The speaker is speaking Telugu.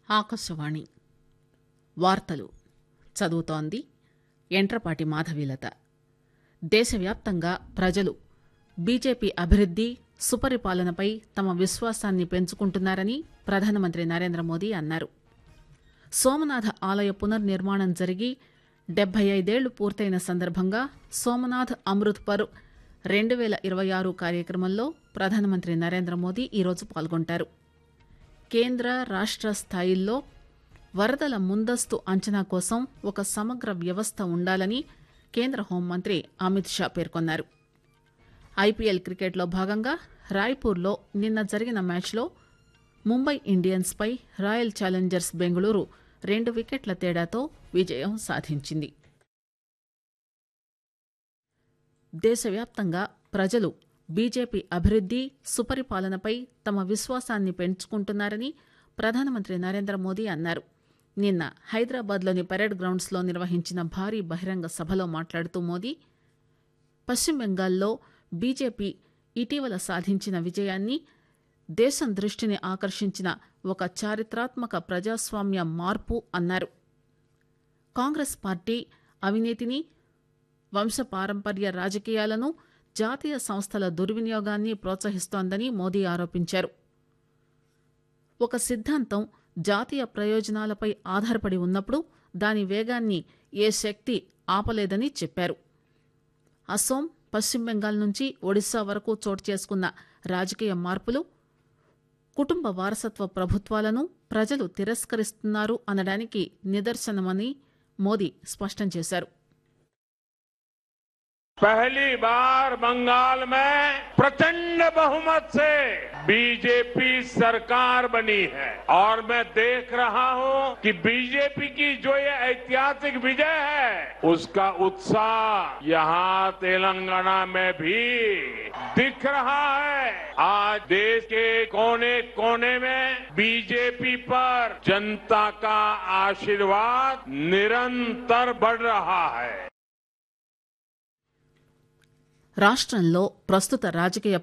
ఆకాశవాణి వార్తలు చదువుతోంది ఎంట్రపాటి మాధవీలత దేశవ్యాప్తంగా ప్రజలు బీజేపీ అభివృద్ది సుపరిపాలనపై తమ విశ్వాసాన్ని పెంచుకుంటున్నారని ప్రధానమంత్రి నరేంద్రమోదీ అన్నారు సోమనాథ ఆలయ పునర్నిర్మాణం జరిగి డెబ్బై ఐదేళ్లు పూర్తయిన సందర్భంగా సోమనాథ్ అమృత్ పర్ రెండు పేల ఇరవై ఆరు కార్యక్రమంలో ప్రధానమంత్రి నరేంద్రమోదీ ఈరోజు పాల్గొంటారు కేంద్ర రాష్ట స్థాయిల్లో వరదల ముందస్తు అంచనా కోసం ఒక సమగ్ర వ్యవస్థ ఉండాలని కేంద్ర హోంమంత్రి అమిత్ షా పేర్కొన్నారు ఐపీఎల్ క్రికెట్లో భాగంగా రాయ్పూర్లో నిన్న జరిగిన మ్యాచ్లో ముంబై ఇండియన్స్ పై రాయల్ ఛాలెంజర్స్ బెంగళూరు రెండు వికెట్ల తేడాతో విజయం సాధించింది దేశవ్యాప్తంగా ప్రజలు బీజేపీ అభివృద్ది సుపరిపాలనపై తమ విశ్వాసాన్ని పెంచుకుంటున్నారని ప్రధానమంత్రి నరేంద్ర మోదీ అన్నారు నిన్న హైదరాబాద్లోని పరేడ్ గ్రౌండ్స్లో నిర్వహించిన భారీ బహిరంగ సభలో మాట్లాడుతూ మోదీ పశ్చిమ బెంగాల్లో బీజేపీ ఇటీవల సాధించిన విజయాన్ని దేశం దృష్టిని ఆకర్షించిన ఒక చారిత్రాత్మక ప్రజాస్వామ్య మార్పు అన్నారు కాంగ్రెస్ పార్టీ అవినీతిని వంశపారంపర్య రాజకీయాలను జాతీయ సంస్థల దుర్వినియోగాన్ని ప్రోత్సహిస్తోందని మోదీ ఆరోపించారు ఒక సిద్ధాంతం జాతీయ ప్రయోజనాలపై ఆధారపడి ఉన్నప్పుడు దాని వేగాన్ని ఏ శక్తి ఆపలేదని చెప్పారు అసోం పశ్చిమ బెంగాల్ నుంచి ఒడిశా వరకు చోటు చేసుకున్న రాజకీయ మార్పులు కుటుంబ వారసత్వ ప్రభుత్వాలను ప్రజలు తిరస్కరిస్తున్నారు అనడానికి నిదర్శనమని మోదీ స్పష్టం చేశారు पहली बार बंगाल में प्रचंड बहुमत से बीजेपी सरकार बनी है और मैं देख रहा हूं कि बीजेपी की जो ये ऐतिहासिक विजय है उसका उत्साह यहां तेलंगाना में भी दिख रहा है आज देश के कोने कोने में बीजेपी पर जनता का आशीर्वाद निरंतर बढ़ रहा है రాష్ట్రంలో ప్రస్తుత రాజకీయ